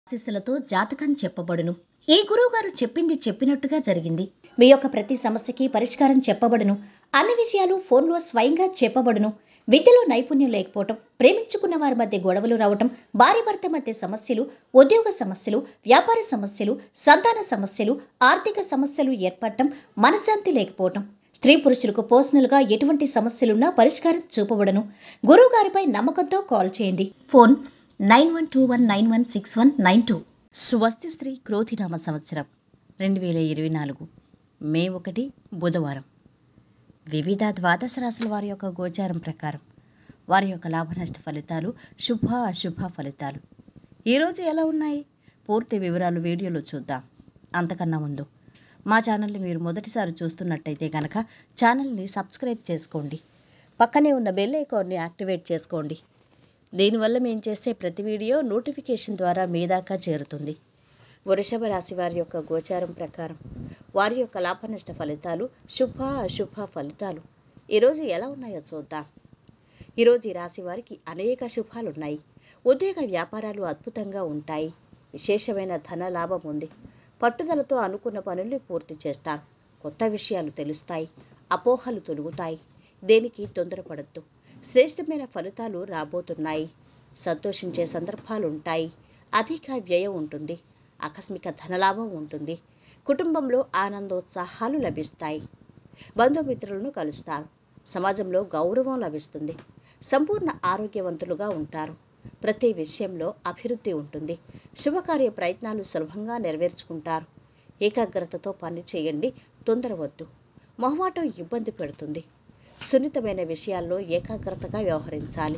ఆశీస్సులతో జాతకం చెప్పబడును ఈ గురువుగారు చెప్పింది చెప్పినట్టుగా జరిగింది మీ యొక్క ప్రతి సమస్యకి పరిష్కారం చెప్పబడును అన్ని విషయాలు ఫోన్లో స్వయంగా చెప్పబడును విద్యలో నైపుణ్యం లేకపోవటం ప్రేమించుకున్న వారి మధ్య గొడవలు రావటం భార్య భర్త మధ్య సమస్యలు ఉద్యోగ సమస్యలు వ్యాపార సమస్యలు సంతాన సమస్యలు ఆర్థిక సమస్యలు ఏర్పడటం మనశ్శాంతి లేకపోవటం స్త్రీ పురుషులకు పర్సనల్గా ఎటువంటి సమస్యలున్నా పరిష్కారం చూపబడను గురువుగారిపై నమ్మకంతో కాల్ చేయండి phone nine one two one nine one six one nine two స్వస్తి స్త్రీ క్రోధినామ సంవత్సరం రెండు వేల ఇరవై నాలుగు మే ఒకటి బుధవారం వివిధ ద్వాదశ రాశుల వారి యొక్క గోచారం ప్రకారం వారి యొక్క లాభనష్ట ఫలితాలు శుభ అశుభ ఫలితాలు ఈరోజు ఎలా ఉన్నాయి పూర్తి వివరాలు వీడియోలో చూద్దాం అంతకన్నా ముందు మా ఛానల్ని మీరు మొదటిసారి చూస్తున్నట్టయితే కనుక ఛానల్ని సబ్స్క్రైబ్ చేసుకోండి పక్కనే ఉన్న బెల్ ఐకాన్ని యాక్టివేట్ చేసుకోండి దీనివల్ల మేము చేసే ప్రతి వీడియో నోటిఫికేషన్ ద్వారా మీ దాకా చేరుతుంది వృషభ రాశి వారి యొక్క గోచారం ప్రకారం వారి యొక్క లాభనష్ట ఫలితాలు శుభ అశుభ ఫలితాలు ఈరోజు ఎలా ఉన్నాయో చూద్దాం ఈరోజు ఈ రాశి వారికి అనేక శుభాలు ఉన్నాయి ఉద్యోగ వ్యాపారాలు అద్భుతంగా ఉంటాయి విశేషమైన ధన లాభం ఉంది పట్టుదలతో అనుకున్న పనుల్ని పూర్తి చేస్తారు కొత్త విషయాలు తెలుస్తాయి అపోహలు తొలుగుతాయి దేనికి తొందరపడద్దు శ్రేష్టమైన ఫలితాలు రాబోతున్నాయి సంతోషించే సందర్భాలు ఉంటాయి అధిక వ్యయం ఉంటుంది ఆకస్మిక ధనలాభం ఉంటుంది కుటుంబంలో ఆనందోత్సాహాలు లభిస్తాయి బంధుమిత్రులను కలుస్తారు సమాజంలో గౌరవం లభిస్తుంది సంపూర్ణ ఆరోగ్యవంతులుగా ఉంటారు ప్రతి విషయంలో అభివృద్ధి ఉంటుంది శుభకార్య ప్రయత్నాలు సులభంగా నెరవేర్చుకుంటారు ఏకాగ్రతతో పని చేయండి తొందరవద్దు మొహమాటం ఇబ్బంది పెడుతుంది సున్నితమైన విషయాల్లో ఏకాగ్రతగా వ్యవహరించాలి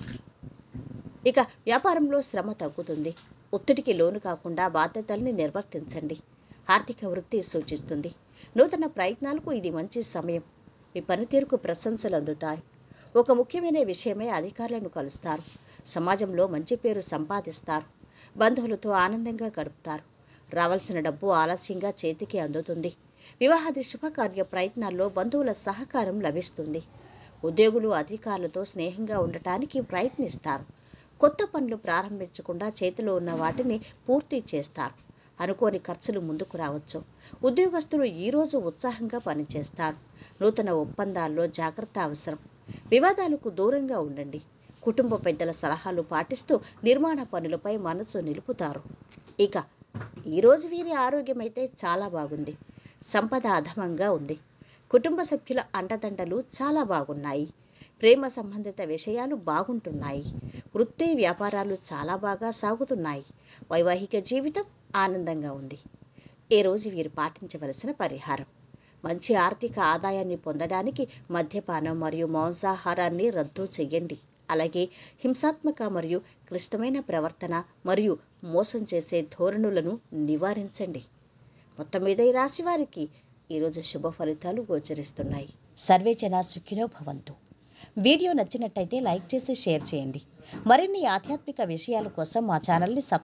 ఇక వ్యాపారంలో శ్రమ తగ్గుతుంది ఒత్తిడికి లోను కాకుండా బాధ్యతల్ని నిర్వర్తించండి ఆర్థిక వృద్ధి సూచిస్తుంది నూతన ప్రయత్నాలకు ఇది మంచి సమయం మీ పనితీరుకు ప్రశంసలు అందుతాయి ఒక ముఖ్యమైన విషయమై అధికారులను కలుస్తారు సమాజంలో మంచి పేరు సంపాదిస్తారు బంధువులతో ఆనందంగా గడుపుతారు రావాల్సిన డబ్బు ఆలస్యంగా చేతికి అందుతుంది వివాహాది శుభకార్య ప్రయత్నాల్లో బంధువుల సహకారం లభిస్తుంది ఉద్యోగులు అధికారులతో స్నేహంగా ఉండటానికి ప్రయత్నిస్తారు కొత్త పనులు ప్రారంభించకుండా చేతిలో ఉన్న వాటిని పూర్తి చేస్తారు అనుకోని ఖర్చులు ముందుకు రావచ్చు ఉద్యోగస్తులు ఈరోజు ఉత్సాహంగా పనిచేస్తారు నూతన ఒప్పందాల్లో జాగ్రత్త అవసరం వివాదాలకు దూరంగా ఉండండి కుటుంబ పెద్దల సలహాలు పాటిస్తూ నిర్మాణ పనులపై మనసు నిలుపుతారు ఇక ఈరోజు వీరి ఆరోగ్యం అయితే చాలా బాగుంది సంపద అధమంగా ఉంది కుటుంబ సభ్యుల అండదండలు చాలా బాగున్నాయి ప్రేమ సంబంధిత విషయాలు బాగుంటున్నాయి వృత్తి వ్యాపారాలు చాలా బాగా సాగుతున్నాయి వైవాహిక జీవితం ఆనందంగా ఉంది ఈ రోజు వీరు పాటించవలసిన పరిహారం మంచి ఆర్థిక ఆదాయాన్ని పొందడానికి మద్యపానం మరియు మాంసాహారాన్ని రద్దు చేయండి అలాగే హింసాత్మక మరియు క్లిష్టమైన ప్రవర్తన మరియు మోసం చేసే ధోరణులను నివారించండి మొత్తం మీద ఈ రాశి వారికి ఈరోజు శుభ ఫలితాలు గోచరిస్తున్నాయి సర్వే జన సుఖినో భవంతు వీడియో నచ్చినట్టయితే లైక్ చేసి షేర్ చేయండి మరిన్ని ఆధ్యాత్మిక విషయాల కోసం మా ఛానల్ని సబ్